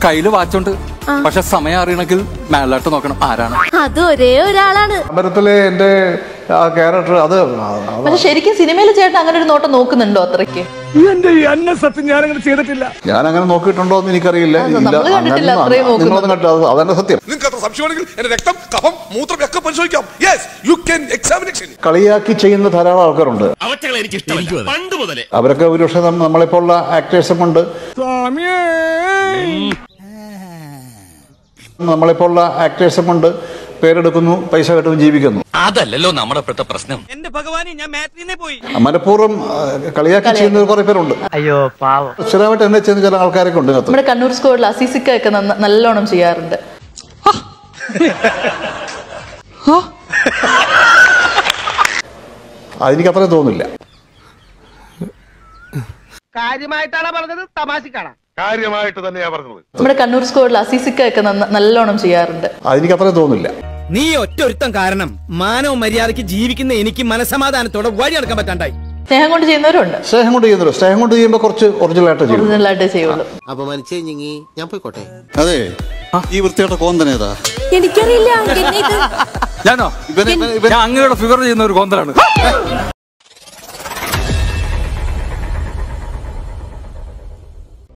കയ്യില് വാച്ചുണ്ട് പക്ഷെ സമയം അറിയണമെങ്കിൽ മേലോട്ട് നോക്കണം ആരാണ് അത് ഒരേ ഒരാളാണ് അമ്പലത്തിലെ എൻ്റെ ആ ക്യാരക്ടർ അത് പക്ഷെ ശരിക്കും സിനിമയിൽ ചേട്ടൻ അങ്ങനെ ഒരു നോട്ടം നോക്കുന്നുണ്ടോ അത്രയ്ക്ക് എന്റെ ഈ അന്ന സത്യം ഞാനങ്ങനെ ചെയ്തിട്ടില്ല ഞാൻ അങ്ങനെ നോക്കിയിട്ടുണ്ടോ എന്ന് എനിക്കറിയില്ല അത് ഇല്ല, നമ്മള് കണ്ടിട്ടില്ല അങ്ങനെ- അത്രയും നോക്കുന്നത്. നിങ്ങളൊന്നും കണ്ടില്ല അത് അതെന്റെ സത്യം നിങ്ങൾക്ക് അത്ര സംശയമാണെങ്കിൽ എന്റെ രക്തം കഫം മൂത്രം ഒക്കെ പരിശോധിക്കാം യെസ് യു ക്യാൻ എക്സാമിനേഷൻ കളിയാക്കി ചെയ്യുന്ന ധാരാളം ആൾക്കാരുണ്ട് അവറ്റകളെ എനിക്ക് ഇഷ്ടമല്ല പണ്ട് മുതലേ അവരൊക്കെ ഒരുപക്ഷെ നമ്മ- നമ്മളെപ്പോലുള്ള ആക്ടേഴ്സും ഉണ്ട് സ്വാമിയേ നമ്മളെപ്പോലുള്ള ആക്ടേഴ്സും ഉണ്ട് പേരെടുക്കുന്നു പൈസ കിട്ടുന്നു ജീവിക്കുന്നു അതല്ലല്ലോ നമ്മുടെ ഇപ്പോഴത്തെ പ്രശ്നം എന്റെ ഭഗവാനെ ഞാൻ മാറ്റിനെ പോയി മനഃപൂർവ്വം ആ, കളിയാക്കി ചെയ്യുന്ന കുറെ പേരുണ്ട് അയ്യോ പാവം സ്ഥിരമായിട്ട് എന്നെ ചെയ്യുന്ന ചില ആൾക്കാരൊക്കെ ഉണ്ട് ഇതിനകത്ത് നമ്മുടെ കണ്ണൂർ സ്കോഡിൽ അസീസിക്ക ഒക്കെ നന്ന- നല്ലോണം ചെയ്യാറുണ്ട് അതെനിക്ക് അത്രയും തോന്നില്ല കാര്യമായിട്ടാണ് പറഞ്ഞത് തമാശക്കാണ് കാര്യമായിട്ട് തന്നെയാ പറഞ്ഞത് നമ്മുടെ കണ്ണൂർ സ്കോഡിൽ അസീസിക്ക ഒക്കെ നന്ന- നല്ലോണം ചെയ്യാറുണ്ട് അതെനിക്ക് അത്രയും തോന്നില്ല നീ ഒറ്റൊരുത്തം കാരണം മാനവ മര്യാദയ്ക്ക് ജീവിക്കുന്ന എനിക്ക് മനസമാധാനത്തോടെ വഴി നടക്കാൻ പറ്റാണ്ടായി സ്നേഹം കൊണ്ട് ചെയ്യുന്നവരുണ്ട് സ്നേഹം കൊണ്ട് ചെയ്യുന്നല്ലോ സ്നേഹം കൊണ്ട് ചെയ്യുമ്പോൾ കുറച്ച് ഒറിജിനലായിട്ട് ചെയ്യും ഒറിജിനൽ ആയിട്ടേ ചെയ്യുള്ളൂ അപമാനിച്ചേ ഞങ്ങി ഞാൻ പോയിക്കോട്ടെ അതെ ഈ വൃത്തിയുടെ കോന്തനേതാ എനിക്കറിയില്ല എന്നെ ഇത് ഞാനോ ഇവനെ ഇവനെ- ഇവനെ ഞാൻ അങ്ങയുടെ ഫിഗർ ചെയ്യുന്ന ഒരു കോന്തലാണ്